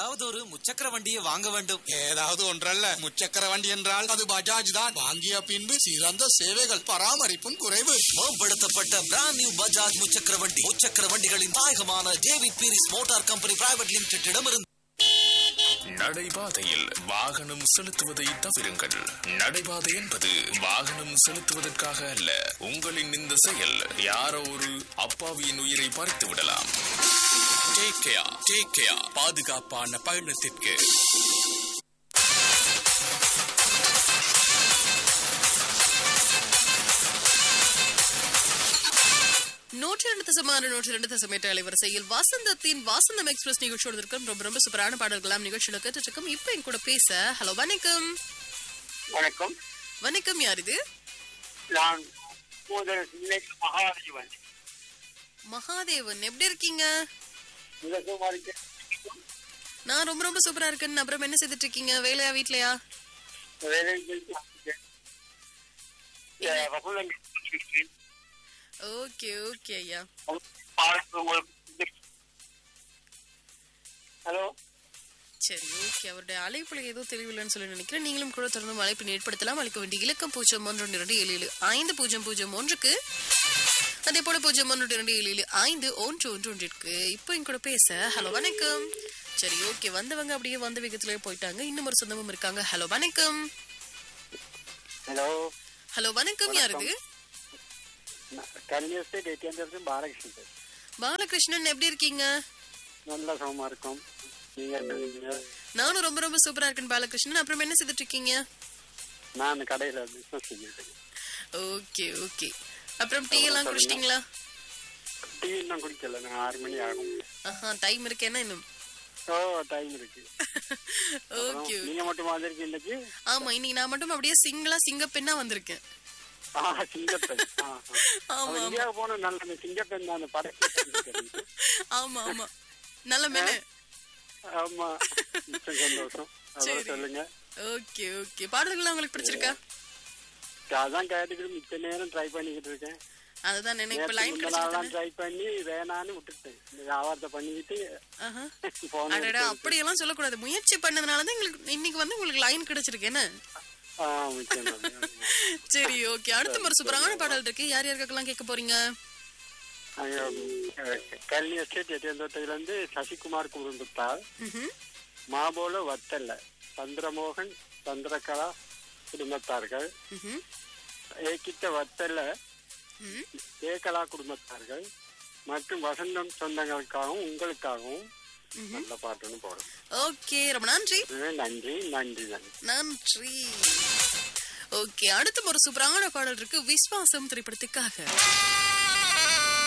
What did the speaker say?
ஏதாவது ஒரு முச்சக்கர வண்டியை வாங்க வேண்டும் ஏதாவது ஒன்றல்ல முச்சக்கர வண்டி என்றால் அது பஜாஜ் தான் வாங்கிய பின்பு சிறந்த சேவைகள் பராமரிப்பும் குறைவு மேம்படுத்தப்பட்ட பிராண்ட் நியூ பஜாஜ் முச்சக்கர வண்டி முச்சக்கர வண்டிகளின் தாயகமான David Peiris motor company private லிமிடெடிடமிருந்து நடைபாதையில் வாகனம் செலுத்துவதை தவிருங்கள் நடைபாதை என்பது வாகனம் செலுத்துவதற்காக அல்ல உங்களின் இந்த செயல் யாரோ ஒரு அப்பாவியின் உயிரை பறித்து விடலாம் டேக் கேர் டேக் கேர் பாதுகாப்பான பயணத்திற்கு நூற்றி ரெண்டு தசமான நூற்றி ரெண்டு தசம் எட்டு அலைவரிசையில் வசந்தத்தின் வசந்தம் எக்ஸ்பிரஸ் நிகழ்ச்சியோடு இருக்கும் ரொம்ப ரொம்ப சூப்பரான பாடல்களாம் நிகழ்ச்சியில கேட்டுட்டு இருக்கோம் இப்போ என் கூட பேச ஹலோ வணக்கம் வணக்கம் வணக்கம் யார் இது நான் முதல் இன்னைக்கு மகாதேவன் மகாதேவன் எப்படி இருக்கீங்க மிகவும் இருக்கு நான் ரொம்ப ரொம்ப சூப்பரா இருக்கேன் அப்புறம் என்ன செய்துட்டு இருக்கீங்க வேலையா வீட்லயா வேலை போயிட்டு இருக்கேன். அஹ் வசந்தம் இருக்கேன். ஓகே ஓகே ஐயா பாடல் உங்களுக்கு ஹலோ சரி ஓகே அவருடைய அழைப்புல ஏதோ தெளிவில்லைன்னு சொல்லி நினைக்கிறேன் நீங்களும் கூட தொடர்ந்து அழைப்பினை ஏற்படுத்தலாம் அழைக்க வேண்டிய இலக்கம் பூஜ்ஜியம் ஒன்று ஒன்று இரண்டு ஏழு ஏழு ஐந்து பூஜ்ஜியம் பூஜ்ஜியம் ஒன்றுக்கு அதே போல பூஜ்ஜியம் ஒன்று இரண்டு ஏழு ஏழு ஐந்து ஒன்று ஒன்று ஒன்றிற்கு இப்போ என் கூட பேச ஹலோ வணக்கம் சரி ஓகே வந்தவங்க அப்படியே வந்த வேகத்திலேயே போயிட்டாங்க இன்னும் ஒரு சொந்தமும் இருக்காங்க ஹலோ வணக்கம் ஹலோ ஹலோ வணக்கம் யார் இது கல்வி state ATM Balakrishnan sir Balakrishnan எப்படி இருக்கீங்க நல்ல சுகமா இருக்கும் நீங்க எப்படி இருக்கீங்க நானும் ரொம்ப ரொம்ப சூப்பரா இருக்கேன் பாலகிருஷ்ணன் அப்புறம் என்ன செய்துட்டு இருக்கீங்க நான் கடையில பிசினஸ் செஞ்சுட்டு ஓகே ஓகே அப்புறம் டீ எல்லாம் குடிச்சிட்டீங்களா டீ இன்னும் குடிக்கல நான் ஆறு மணி ஆகும் ஆஹா டைம் இருக்கேன்னா இன்னும் ஓ டைம் இருக்கு ஓகே நீங்க மட்டும் வந்திருக்கீங்க இன்னைக்கு ஆமா இன்னைக்கு நான் மட்டும் அப்படியே சிங்கிளா சிங்க பெண்ணா வந்திருக்கேன் ஆ சிங்கப்பெண் ஆ, ஆ. ஆமா அவன் ஆமா இந்தியாவுக்கு போன நல்ல அந்த சிங்கப்பெண் தான் அந்த படத்தை ஆமா ஆமா நல்ல மெனு ஆமா மிச்சம் சந்தோஷம் அதான் சரி. சொல்லுங்க ஓகே ஓகே பாடல்கள்லாம் உங்களுக்கு பிடிச்சிருக்கா அதான் கேட்டுக்கிட்டு மிச்ச நேரம் ட்ரை பண்ணிக்கிட்டு இருக்கேன் அதுதான் என்ன இப்ப நேத்து லைன் முந்தின நாள்லாம் ட்ரை பண்ணி வேணான்னு விட்டுட்டேன் இந்த வியாபாரத்தை பண்ணிக்கிட்டு போன அடடா அப்படியெல்லாம் சொல்லக்கூடாது முயற்சி பண்ணதுனால தான் எங்களுக்கு இன்னைக்கு வந்து உங்களுக்கு லைன் கிடைச்சிருக்கு என்ன ஆ மிச்சம் தான். சரி ஓகே அடுத்த ஒரு சூப்பரான பாடல் இருக்கு யார் யாருக்கெல்லாம் கேட்க போறீங்க அங்க, அஹ், கல்வி எஸ்டேட் எட்டியந்தோட்டத்துல இருந்து சசிகுமார் குடும்பத்தார் ம்ஹும். மாபோல வத்தல்ல சந்திரமோகன் சந்திரகலா குடும்பத்தார்கள் ம்ஹும். ஏகிட்ட வத்தல்ல ம். ஏகலா குடும்பத்தார்கள் மற்றும் வசந்தம் சொந்தங்களுக்காகவும் உங்களுக்காகவும் நல்ல பாட்டுன்னு போடும் ஓகே ரொம்ப நன்றி நன்றி நன்றி நன்றி நன்றி ஓகே அடுத்த ஒரு சூப்பரான பாடல் இருக்கு விஸ்வாசம் திரைப்படத்துக்காக